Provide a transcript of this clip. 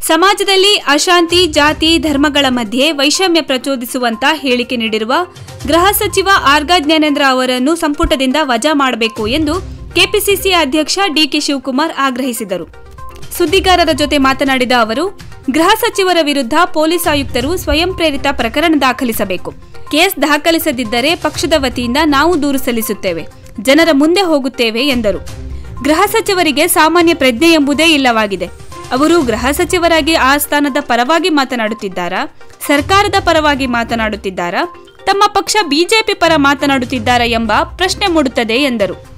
ಸಮಾಜದಲ್ಲಿ ಅಶಾಂತಿ ಜಾತಿ ಧರ್ಮಗಳ ಮಧ್ಯೆ ವೈಷಮ್ಯ ಪ್ರಚೋದಿಸುವಂತ ಹೇಳಿಕೆ ನೀಡಿರುವ ಗೃಹ ಸಚಿವ ಆರ್ಗಾ ಜ್ಞಾನೇಂದ್ರ ಅವರನ್ನು ಸಂಪುಟದಿಂದ ವಜಾ ಮಾಡಬೇಕು ಎಂದು ಕೆಪಿಸಿಸಿ ಅಧ್ಯಕ್ಷ ಡಿಕೆ ಶಿವಕುಮಾರ್ ಆಗ್ರಹಿಸಿದರು ಸುದ್ದಿಗಾರರ ಜೊತೆ ಮಾತನಾಡಿದ ಅವರು ಗೃಹ ಸಚಿವರ ವಿರುದ್ಧ ಪೊಲೀಸ್ ಆಯುಕ್ತರು ಸ್ವಯಂ ಪ್ರೇರಿತ ಪ್ರಕರಣ ದಾಖಲಿಸಬೇಕು ಕೇಸ್ ದಾಖಲಿಸದಿದ್ದರೆ ಪಕ್ಷದ ವತಿಯಿಂದ ನಾವು ದೂರು ಸಲ್ಲಿಸುತ್ತೇವೆ ಜನರ ಮುಂದೆ ಹೋಗುತ್ತೇವೆ ಎಂದರು ಗೃಹ ಸಚಿವರಿಗೆ ಸಾಮಾನ್ಯ ಪ್ರಜ್ಞೆ ಎಂಬುದೇ ಇಲ್ಲವಾಗಿದೆ ಅವರು ಗೃಹ ಸಚಿವರಾಗಿ ಆ ಸ್ಥಾನದ ಪರವಾಗಿ ಮಾತನಾಡುತ್ತಿದ್ದಾರಾ ಸರ್ಕಾರದ ಪರವಾಗಿ ಮಾತನಾಡುತ್ತಿದ್ದಾರಾ ತಮ್ಮ ಪಕ್ಷ ಬಿಜೆಪಿ ಪರ ಮಾತನಾಡುತ್ತಿದ್ದಾರಾ ಎಂಬ ಪ್ರಶ್ನೆ ಮೂಡುತ್ತದೆ ಎಂದರು